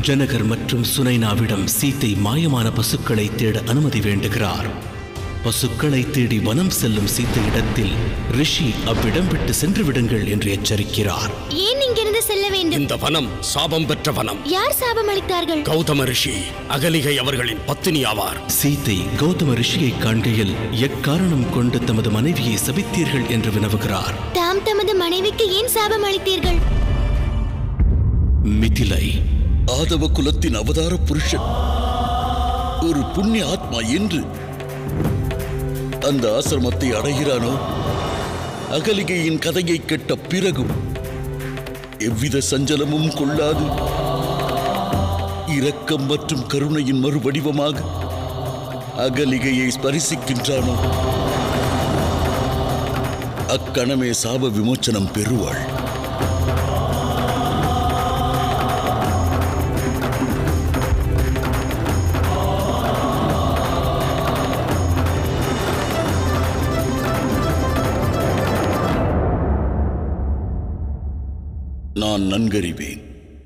ஜனகர் மற்றும் சுனைனாவிடம் சீத்தை மாயமான பசுக்களை தேட அனுமதி வேண்டுகிறார் பசுக்களை தேடி வனம் செல்லும் சீத்தை இடத்தில் ரிஷி அவ்விடம் விட்டு சென்று விடுங்கள் என்று எச்சரிக்கிறார் ஏன் இங்கிருந்து செல்ல வேண்டும் இந்த வனம் சாபம் பெற்ற வனம் யார் சாபம் அளித்தார்கள் கௌதம ரிஷி அகலிகை அவர்களின் பத்தினி ஆவார் சீத்தை கௌதம ரிஷியை காண்கையில் எக்காரணம் கொண்டு தமது மனைவியை சபித்தீர்கள் என்று வினவுகிறார் தாம் தமது மனைவிக்கு ஏன் சாபம் அளித்தீர்கள் மிதிலை ஆதவ குலத்தின் அவதார புருஷன் ஒரு புண்ணிய ஆத்மா என்று அந்த ஆசிரமத்தை அடைகிறானோ அகலிகையின் கதையை கேட்ட பிறகும் எவ்வித சஞ்சலமும் கொள்ளாது இரக்கம் மற்றும் கருணையின் மறுவடிவமாக அகலிகையை ஸ்பரிசிக்கின்றானோ அக்கணமே சாப விமோச்சனம் பெறுவாள் நான் நன்கறிவேன்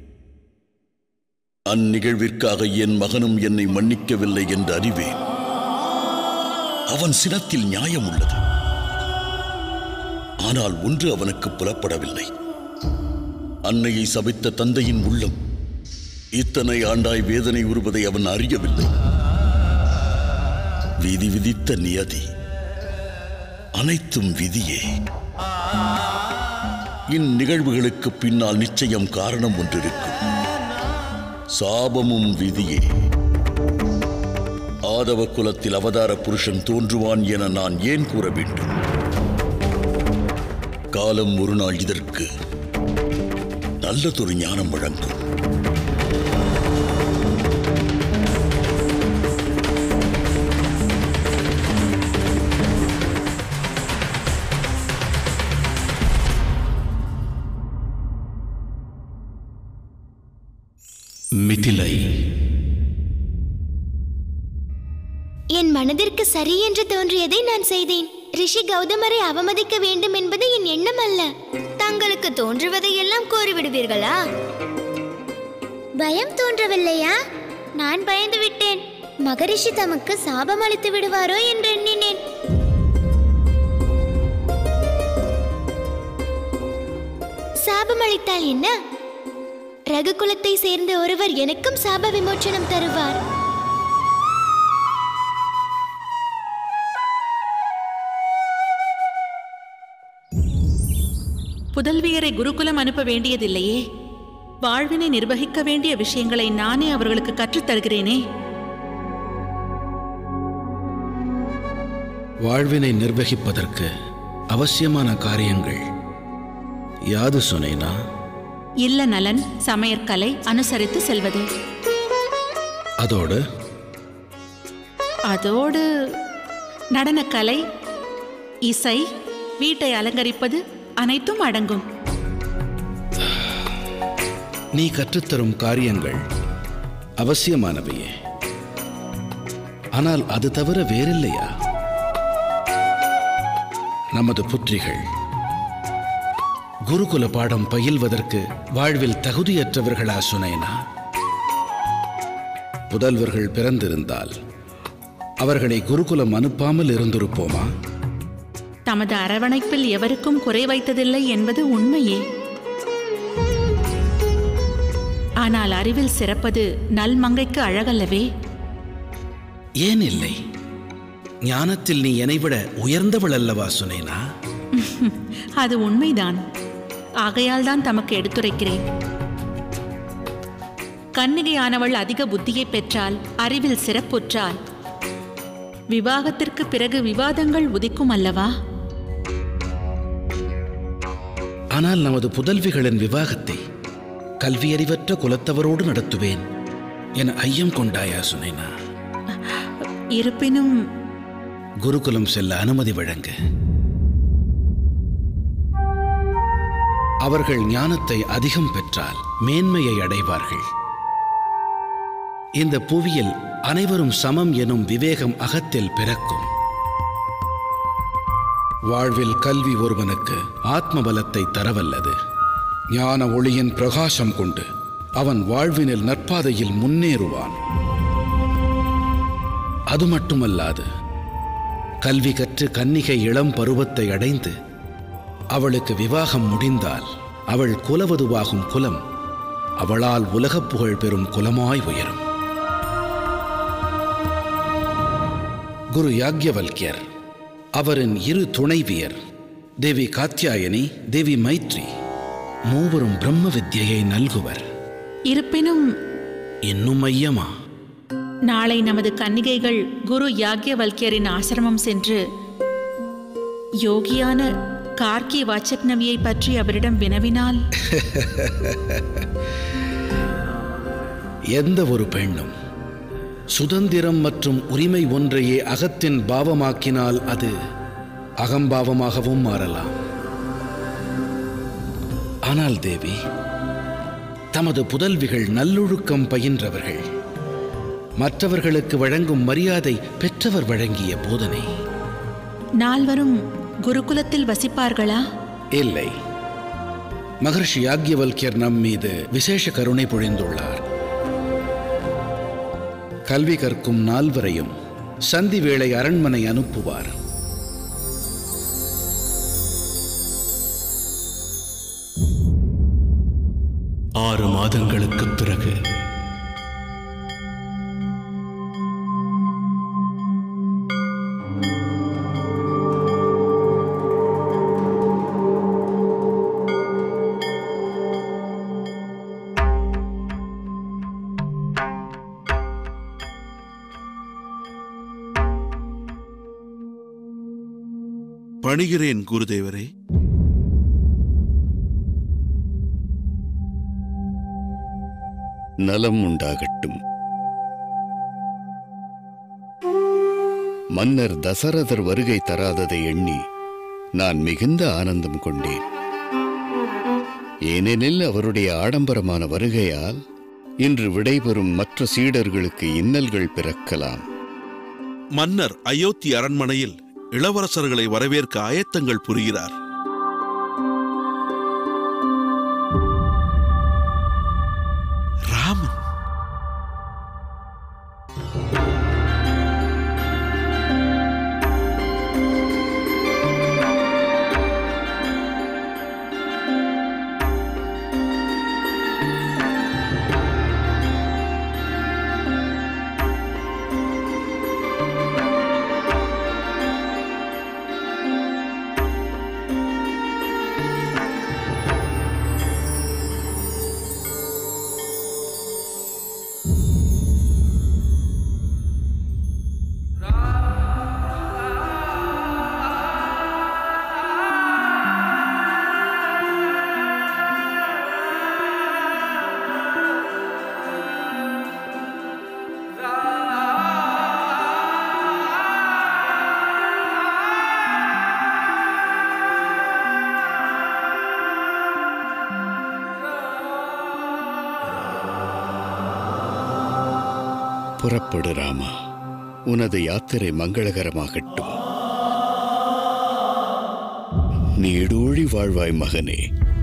அந்நிகழ்விற்காக என் மகனும் என்னை மன்னிக்கவில்லை என்று அறிவேன் அவன் சினத்தில் நியாயம் உள்ளது ஆனால் ஒன்று அவனுக்கு புலப்படவில்லை அன்னையை சபித்த தந்தையின் உள்ளம் இத்தனை ஆண்டாய் வேதனை உறுவதை அவன் அறியவில்லை விதி விதித்த நியதி அனைத்தும் விதியே இந்நிகழ்வுகளுக்கு பின்னால் நிச்சயம் காரணம் ஒன்றிருக்கும் சாபமும் விதியே ஆதவ குலத்தில் அவதார புருஷன் தோன்றுவான் என நான் ஏன் கூற வேண்டும் காலம் ஒரு நாள் இதற்கு நல்லதொரு ஞானம் வழங்கும் மிதிலை என் மனதிற்கு சரி என்று தோன்றியதை நான் செய்தேன் ரிஷி கௌதமரை அவமதிக்க வேண்டும் என்பது என் எண்ணம் அல்ல தங்களுக்கு தோன்றுவதை எல்லாம் கூறிவிடுவீர்களா பயம் தோன்றவில்லையா நான் பயந்து விட்டேன் மகரிஷி தமக்கு சாபம் அளித்து விடுவாரோ என்று எண்ணினேன் சாபம் அளித்தால் என்ன ரகுகுலத்தை சேர்ந்த ஒருவர் எனக்கும் சாப விமோச்சனம் தருவார் புதல்வியரை குருகுலம் அனுப்ப வேண்டியதில்லையே வாழ்வினை நிர்வகிக்க வேண்டிய விஷயங்களை நானே அவர்களுக்கு கற்றுத் தருகிறேனே வாழ்வினை நிர்வகிப்பதற்கு அவசியமான காரியங்கள் யாது சொன்னேனா இல்ல நலன் சமையற்கலை அனுசரித்து செல்வது அதோடு அதோடு நடனக்கலை இசை வீட்டை அலங்கரிப்பது அனைத்தும் அடங்கும் நீ கற்றுத்தரும் காரியங்கள் அவசியமானவையே ஆனால் அது தவிர வேறில்லையா நமது புத்திரிகள் குருகுல பாடம் பயில்வதற்கு வாழ்வில் தகுதியற்றவர்களா சுனேனா புதல்வர்கள் பிறந்திருந்தால் அவர்களை குருகுலம் அனுப்பாமல் இருந்திருப்போமா தமது அரவணைப்பில் எவருக்கும் குறை வைத்ததில்லை என்பது உண்மையே ஆனால் அறிவில் சிறப்பது நல்மங்கைக்கு அழகல்லவே ஏன் இல்லை ஞானத்தில் நீ என்னை விட உயர்ந்தவள் அல்லவா சுனேனா அது உண்மைதான் ஆகையால் தான் தமக்கு எடுத்துரைக்கிறேன் கன்னிகையானவள் அதிக புத்தியை பெற்றால் அறிவில் சிறப்புற்றால் விவாகத்திற்கு பிறகு விவாதங்கள் உதிக்கும் அல்லவா ஆனால் நமது புதல்விகளின் விவாகத்தை கல்வியறிவற்ற குலத்தவரோடு நடத்துவேன் என ஐயம் கொண்டாயா சுனேனா இருப்பினும் குருகுலம் செல்ல அனுமதி வழங்க அவர்கள் ஞானத்தை அதிகம் பெற்றால் மேன்மையை அடைவார்கள் இந்த புவியில் அனைவரும் சமம் எனும் விவேகம் அகத்தில் பிறக்கும் வாழ்வில் கல்வி ஒருவனுக்கு ஆத்ம பலத்தை தரவல்லது ஞான ஒளியின் பிரகாசம் கொண்டு அவன் வாழ்வினில் நற்பாதையில் முன்னேறுவான் அது மட்டுமல்லாது கல்வி கற்று கன்னிகை இளம் பருவத்தை அடைந்து அவளுக்கு விவாகம் முடிந்தால் அவள் குலவதுவாகும் குலம் அவளால் உலகப் புகழ் பெறும் குலமாய் உயரும் குரு யாக்யவல்யர் அவரின் இரு துணைவியர் தேவி காத்யாயனி தேவி மைத்ரி மூவரும் பிரம்ம வித்யையை நல்குவர் இருப்பினும் இன்னும் ஐயமா நாளை நமது கன்னிகைகள் குரு யாக்யவல்கியரின் ஆசிரமம் சென்று யோகியான கார்கி வாச்சக்னவியை பற்றி அவரிடம் வினவினால் எந்த ஒரு பெண்ணும் சுதந்திரம் மற்றும் உரிமை ஒன்றையே அகத்தின் பாவமாக்கினால் அது அகம்பாவமாகவும் மாறலாம் ஆனால் தேவி தமது புதல்விகள் நல்லொழுக்கம் பயின்றவர்கள் மற்றவர்களுக்கு வழங்கும் மரியாதை பெற்றவர் வழங்கிய போதனை நால்வரும் குருகுலத்தில் வசிப்பார்களா இல்லை மகர்ஷி யாக்யவல்யர் நம் மீது விசேஷ கருணை பொழிந்துள்ளார் கல்வி கற்கும் நால்வரையும் சந்தி வேளை அரண்மனை அனுப்புவார் ஆறு மாதங்களுக்குப் பிறகு பணிகிறேன் குருதேவரே நலம் உண்டாகட்டும் மன்னர் தசரதர் வருகை தராததை எண்ணி நான் மிகுந்த ஆனந்தம் கொண்டேன் ஏனெனில் அவருடைய ஆடம்பரமான வருகையால் இன்று விடைபெறும் மற்ற சீடர்களுக்கு இன்னல்கள் பிறக்கலாம் மன்னர் அயோத்தி அரண்மனையில் இளவரசர்களை வரவேற்க ஆயத்தங்கள் புரிகிறார் ராமன் புறப்படு ராமா உனது யாத்திரை மங்களகரமாகட்டும் நீடூழி வாழ்வாய் மகனே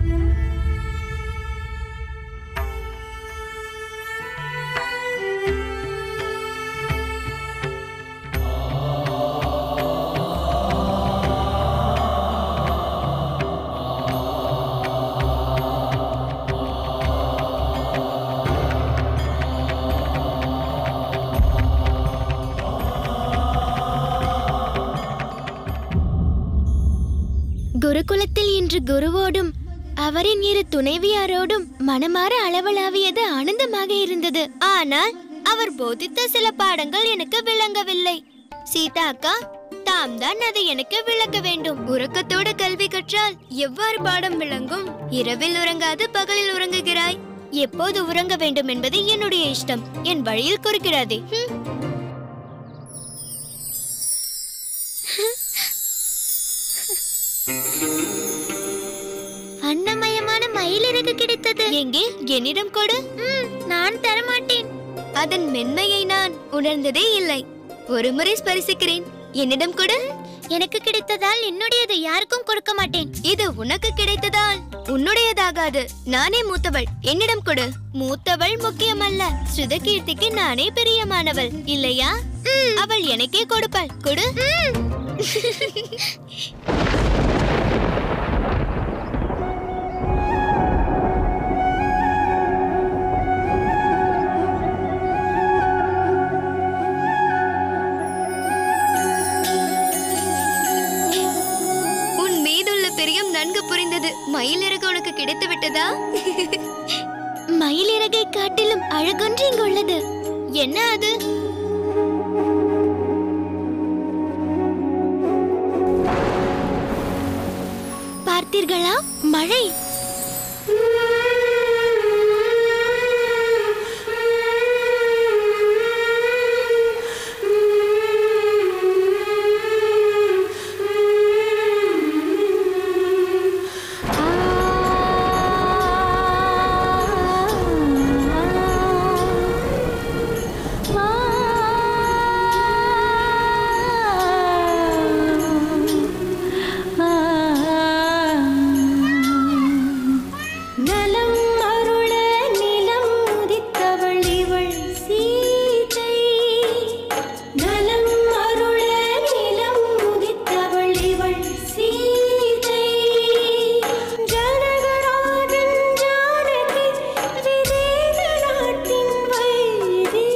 குருகுலத்தில் இன்று குருவோடும் அவரின் இரு துணைவியாரோடும் மனமாற அளவலாவியது ஆனந்தமாக இருந்தது ஆனால் அவர் போதித்த சில பாடங்கள் எனக்கு விளங்கவில்லை சீதா அக்கா தாம் தான் அதை எனக்கு விளக்க வேண்டும் உறக்கத்தோடு கல்வி கற்றால் எவ்வாறு பாடம் விளங்கும் இரவில் உறங்காது பகலில் உறங்குகிறாய் எப்போது உறங்க வேண்டும் என்பது என்னுடைய இஷ்டம் என் வழியில் குறுக்கிடாதே ஹம். அன்னமயமான மயிலிறகு கிடைத்தது எங்கே என்னிடம் கொடு நான் தரமாட்டேன் அதன் மென்மையை நான் உணர்ந்ததே இல்லை ஒரு முறை ஸ்பரிசிக்கிறேன் என்னிடம் கொடு எனக்கு கிடைத்ததால் என்னுடையது யாருக்கும் கொடுக்க மாட்டேன் இது உனக்கு கிடைத்ததால் உன்னுடையதாகாது நானே மூத்தவள் என்னிடம் கொடு மூத்தவள் முக்கியமல்ல ஸ்ருதகீர்த்திக்கு நானே பிரியமானவள் இல்லையா அவள் எனக்கே கொடுப்பாள் கொடு உன் மீதுள்ள பிரியம் நன்கு புரிந்தது மயிலிறகு உனக்கு கிடைத்து விட்டதா மயிலிறகை காட்டிலும் அழகொன்று இங்கு உள்ளது என்ன அது பார்த்தீர்களா மழை நலம் அருள நிலம் உதித்தவள் இவள் சீதை நலம் அருள நிலம் உதித்தவள் இவள் சீதை ஜனகராஜன் ஜானகி விதேக நாட்டின் வைதேகி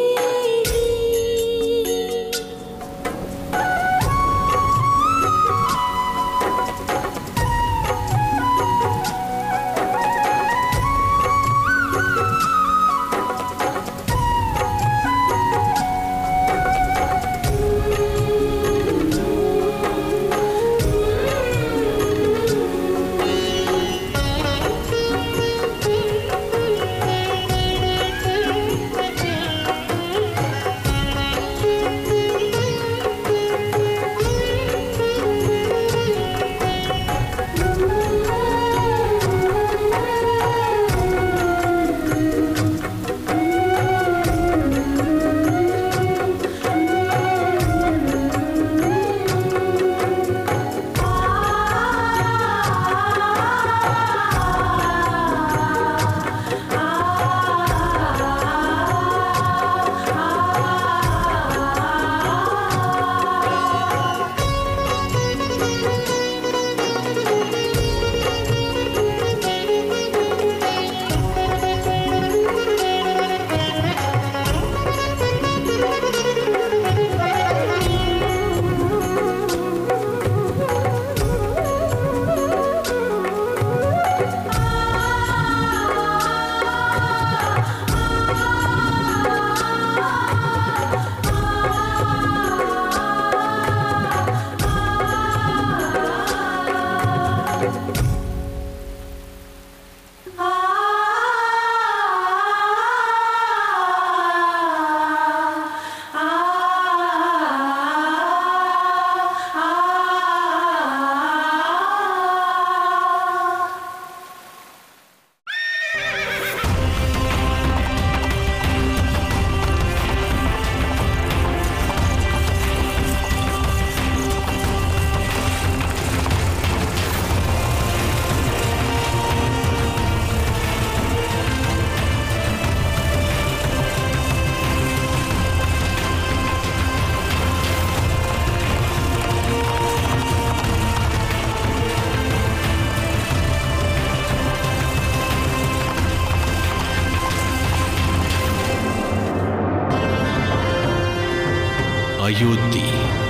அயோத்தி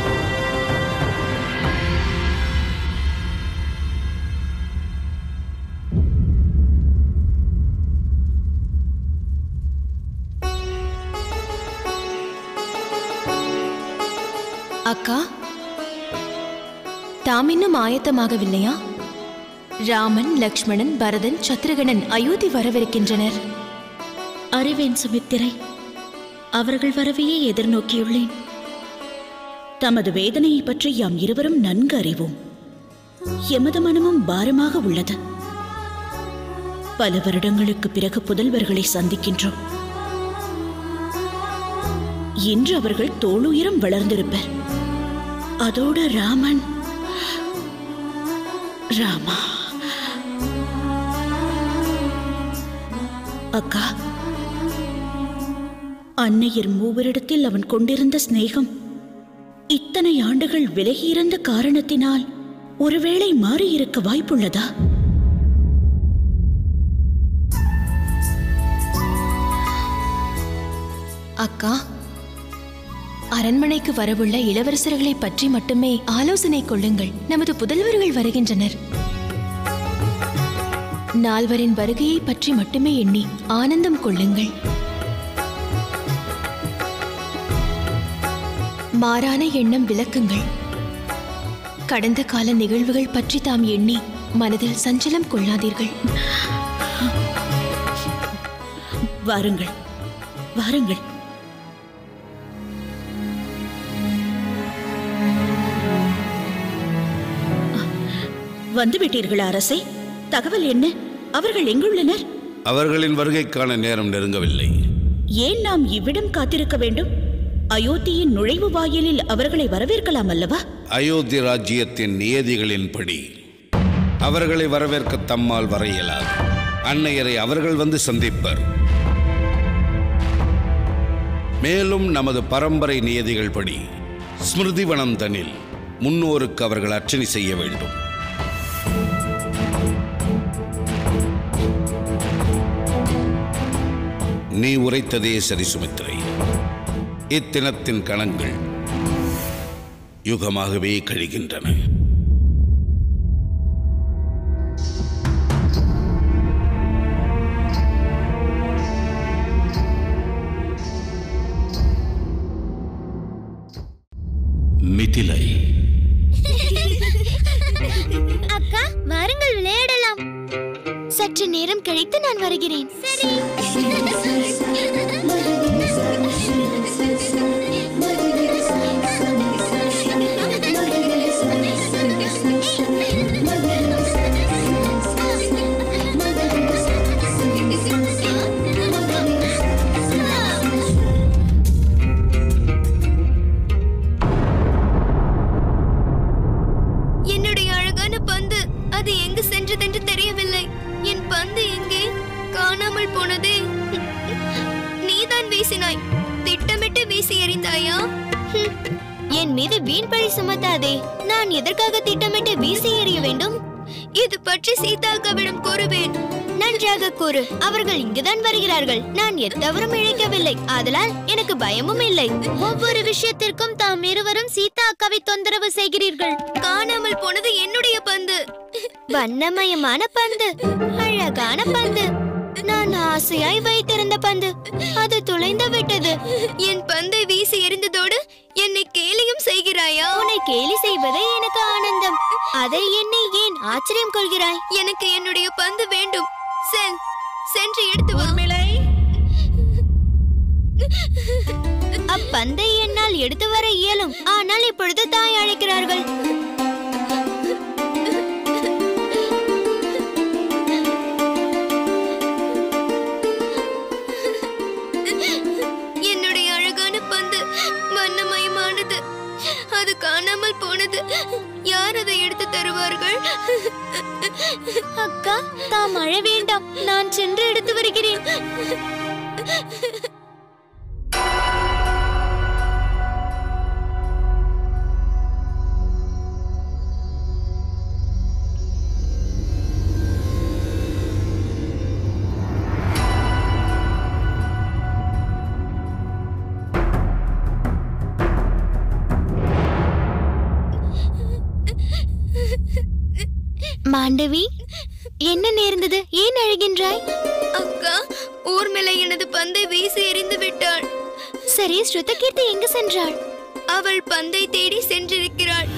அக்கா தாம் இன்னும் ஆயத்தமாகவில்லையா ராமன் லக்ஷ்மணன் பரதன் சத்ருகணன் அயோத்தி வரவிருக்கின்றனர் அறிவேன் சுமித்திரை அவர்கள் வரவையே எதிர்நோக்கியுள்ளேன் தமது வேதனையை பற்றி யாம் இருவரும் நன்கு அறிவோம் எமது மனமும் பாரமாக உள்ளது பல வருடங்களுக்கு பிறகு புதல்வர்களை சந்திக்கின்றோம் இன்று அவர்கள் தோளுயரம் வளர்ந்திருப்பர் அதோடு ராமன் ராமா அக்கா அன்னையர் மூவரிடத்தில் அவன் கொண்டிருந்த சிநேகம் இத்தனை ஆண்டுகள் விலகியிருந்த காரணத்தினால் ஒருவேளை மாறியிருக்க வாய்ப்புள்ளதா அக்கா அரண்மனைக்கு வரவுள்ள இளவரசர்களை பற்றி மட்டுமே ஆலோசனை கொள்ளுங்கள் நமது புதல்வர்கள் வருகின்றனர் நால்வரின் வருகையை பற்றி மட்டுமே எண்ணி ஆனந்தம் கொள்ளுங்கள் மாறான எண்ணம் விளக்குங்கள் கடந்த கால நிகழ்வுகள் பற்றி தாம் எண்ணி மனதில் சஞ்சலம் கொள்ளாதீர்கள் வாருங்கள் வாருங்கள் வந்துவிட்டீர்களா அரசே தகவல் என்ன அவர்கள் எங்குள்ளனர் அவர்களின் வருகைக்கான நேரம் நெருங்கவில்லை ஏன் நாம் இவ்விடம் காத்திருக்க வேண்டும் அயோத்தியின் நுழைவு வாயிலில் அவர்களை வரவேற்கலாம் அல்லவா அயோத்தி ராஜ்யத்தின் நியதிகளின்படி அவர்களை வரவேற்க தம்மால் வர இயலாது அன்னையரை அவர்கள் வந்து சந்திப்பர் மேலும் நமது பரம்பரை நியதிகள் படி ஸ்மிருதிவனம் தனில் முன்னோருக்கு அவர்கள் அர்ச்சனை செய்ய வேண்டும் நீ உரைத்ததே சரி சுமித்ரை இத்தினத்தின் கணங்கள் யுகமாகவே கழிகின்றன மிதிலை அக்கா வாருங்கள் விளையாடலாம் சற்று நேரம் கழித்து நான் வருகிறேன் சரி என்னுடைய அழகான பந்து அது எங்கு சென்றதென்று தெரியவில்லை என் பந்து எங்கே காணாமல் போனதே நீதான் வீசினாய் திட்டமிட்டு வீசி எறிந்தாயா ஹம். என் மீது வீண் பழி சுமத்தாதே நான் எதற்காக திட்டமிட்டு வீசி எறிய வேண்டும் இது பற்றி சீதாக்காவிடம் கூறுவேன் நன்றாக கூறு அவர்கள் இங்குதான் வருகிறார்கள் நான் எத்தவரும் இழைக்கவில்லை ஆதலால் எனக்கு பயமும் இல்லை ஒவ்வொரு விஷயத்திற்கும் தாம் இருவரும் சீதா அக்காவை தொந்தரவு செய்கிறீர்கள் காணாமல் போனது என்னுடைய பந்து வண்ணமயமான பந்து அழகான பந்து நான் ஆசையாய் வைத்திருந்த பந்து அது துளைந்து விட்டது என் பந்தை வீசி எறிந்ததோடு என்னை கேலியும் செய்கிறாயா உன்னை கேலி செய்வதே எனக்கு ஆனந்தம் அதை என்னை ஏன் ஆச்சரியம் கொள்கிறாய் எனக்கு என்னுடைய பந்து வேண்டும் செல் சென்று எடுத்து வா அப்பந்தை என்னால் எடுத்து வர இயலும் ஆனால் இப்பொழுது தாய் அழைக்கிறார்கள் என்னுடைய அழகான பந்து வண்ணமயமானது அது காணாமல் போனது யார் அதை எடுத்து தருவார்கள் அக்கா தாம் அழ வேண்டாம் நான் சென்று எடுத்து வருகிறேன் மாண்டவி என்ன நேர்ந்தது ஏன் அழுகின்றாய் அக்கா ஊர்மிளை எனது பந்தை வீசி எறிந்து விட்டாள் சரி ஸ்ருதகீர்த்தி எங்கு சென்றாள் அவள் பந்தை தேடி சென்றிருக்கிறாள்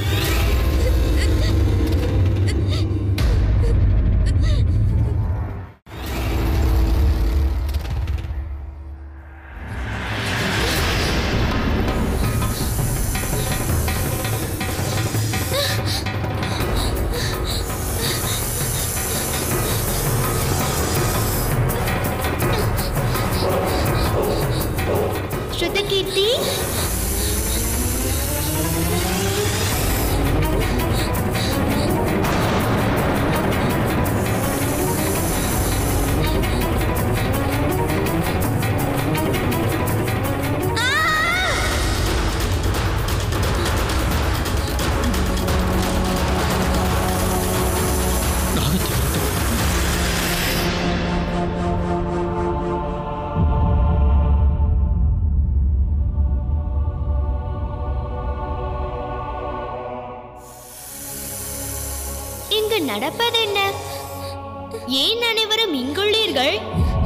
ஸ்ருதகீர்த்தி நடப்பதென்ன ஏன் அனைவரும் இங்குள்ளீர்கள்